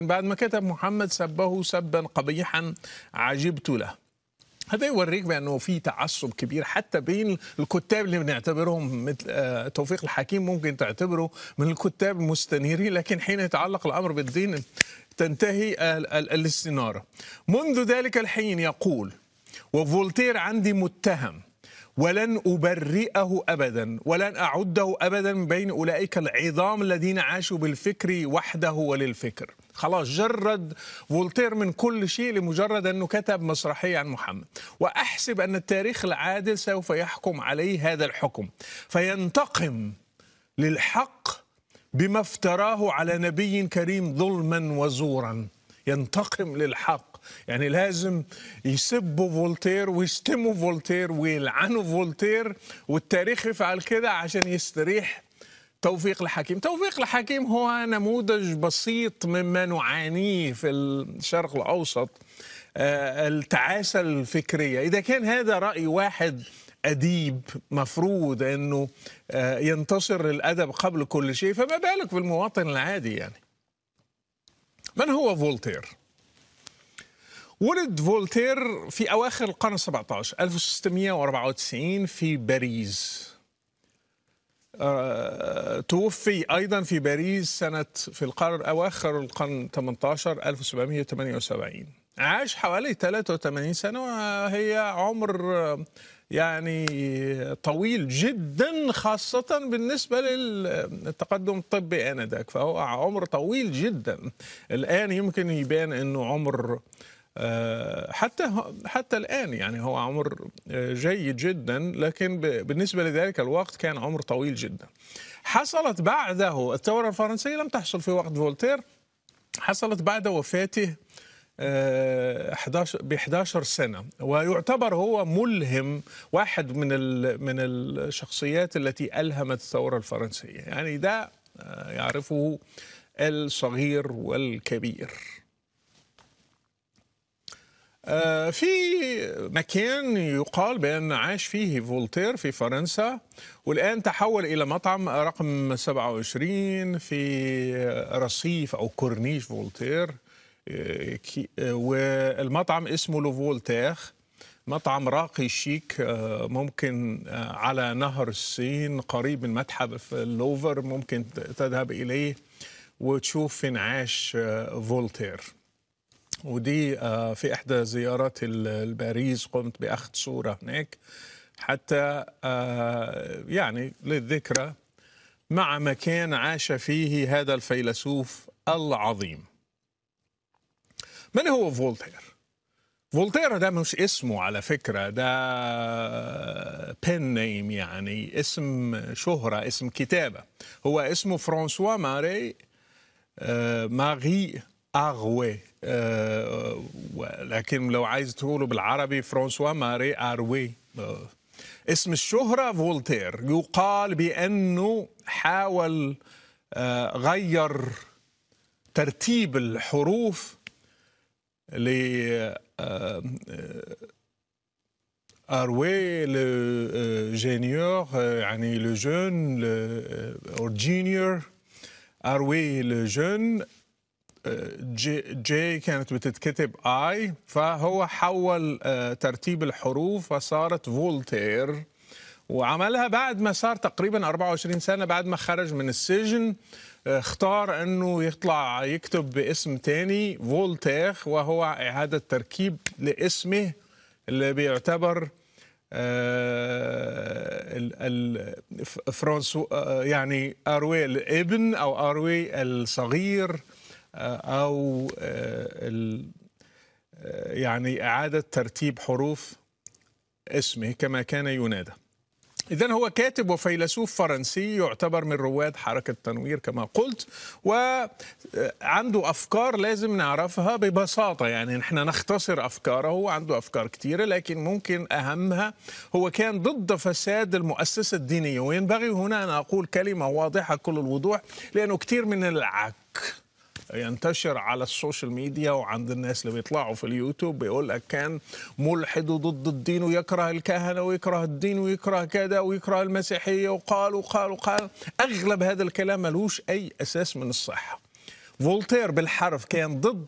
بعد ما كتب محمد سبه سبا قبيحا عجبت له هذا يوريك بانه في تعصب كبير حتى بين الكتاب اللي بنعتبرهم مثل آه، توفيق الحكيم ممكن تعتبره من الكتاب المستنيرين لكن حين يتعلق الامر بالدين تنتهي ال- ال- الاستناره. منذ ذلك الحين يقول وفولتير عندي متهم ولن أبرئه أبدا ولن أعده أبدا من بين أولئك العظام الذين عاشوا بالفكر وحده وللفكر خلاص جرد فولتير من كل شيء لمجرد أنه كتب مسرحية عن محمد وأحسب أن التاريخ العادل سوف يحكم عليه هذا الحكم فينتقم للحق بما افتراه على نبي كريم ظلما وزورا ينتقم للحق يعني لازم يسبوا فولتير ويشتموا فولتير ويلعنوا فولتير والتاريخ يفعل كده عشان يستريح توفيق الحكيم توفيق الحكيم هو نموذج بسيط مما نعانيه في الشرق الأوسط آه، التعاسة الفكرية إذا كان هذا رأي واحد أديب مفروض أنه آه، ينتصر الأدب قبل كل شيء فما بالك بالمواطن العادي يعني من هو فولتير؟ ولد فولتير في أواخر القرن 17 1694 في باريس آه، توفي أيضا في باريس سنة في القرن أواخر القرن 18 1778 عاش حوالي 83 سنة وهي عمر آه، يعني طويل جدا خاصة بالنسبة للتقدم الطبي آنذاك فهو عمر طويل جدا الآن يمكن يبان أنه عمر آه، حتى حتى الآن يعني هو عمر آه، جيد جدا لكن ب- بالنسبة لذلك الوقت كان عمر طويل جدا حصلت بعده الثورة الفرنسية لم تحصل في وقت فولتير حصلت بعد وفاته آه، 11 ب 11 سنه ويعتبر هو ملهم واحد من ال- من الشخصيات التي الهمت الثوره الفرنسيه يعني ده آه، يعرفه الصغير والكبير آه، في مكان يقال بأن عاش فيه فولتير في فرنسا والآن تحول إلى مطعم رقم 27 في رصيف أو كورنيش فولتير آه، كي- آه، والمطعم اسمه لو فولتير مطعم راقي شيك آه، ممكن آه، على نهر السين قريب من متحف اللوفر ممكن تذهب إليه وتشوف فين عاش آه، فولتير ودي آه، في احدى زيارات ال- باريس قمت باخذ صوره هناك حتى آه، يعني للذكرى مع مكان عاش فيه هذا الفيلسوف العظيم من هو فولتير فولتير ده مش اسمه على فكرة ده بن نيم يعني اسم شهرة اسم كتابة هو اسمه فرانسوا ماري آه، ماري أغوي آه، لكن لو عايز تقوله بالعربي فرانسوا ماري أروي آه، اسم الشهرة فولتير يقال بأنه حاول آه، غير ترتيب الحروف ل آه، أروي لو جينيور يعني لو جون لو جينيور أروي لو جون جي, جي كانت بتتكتب اي فهو حول آه، ترتيب الحروف فصارت فولتير وعملها بعد ما صار تقريبا 24 سنة بعد ما خرج من السجن آه، اختار انه يطلع يكتب باسم تاني فولتير وهو اعادة تركيب لاسمه اللي بيعتبر آه، ال- ال- ف- فرانسو آه، يعني اروي الابن او اروي الصغير آه، او آه، ال- آه، يعني اعاده ترتيب حروف اسمه كما كان ينادى إذا هو كاتب وفيلسوف فرنسي يعتبر من رواد حركة التنوير كما قلت وعنده أفكار لازم نعرفها ببساطة يعني نحن نختصر أفكاره هو عنده أفكار كثيرة لكن ممكن أهمها هو كان ضد فساد المؤسسة الدينية وينبغي هنا أن أقول كلمة واضحة كل الوضوح لأنه كثير من العك ينتشر على السوشيال ميديا وعند الناس اللي بيطلعوا في اليوتيوب بيقول لك كان ملحد وضد الدين ويكره الكهنة ويكره الدين ويكره كذا ويكره المسيحية وقال وقال وقال أغلب هذا الكلام ملوش أي أساس من الصحة فولتير بالحرف كان ضد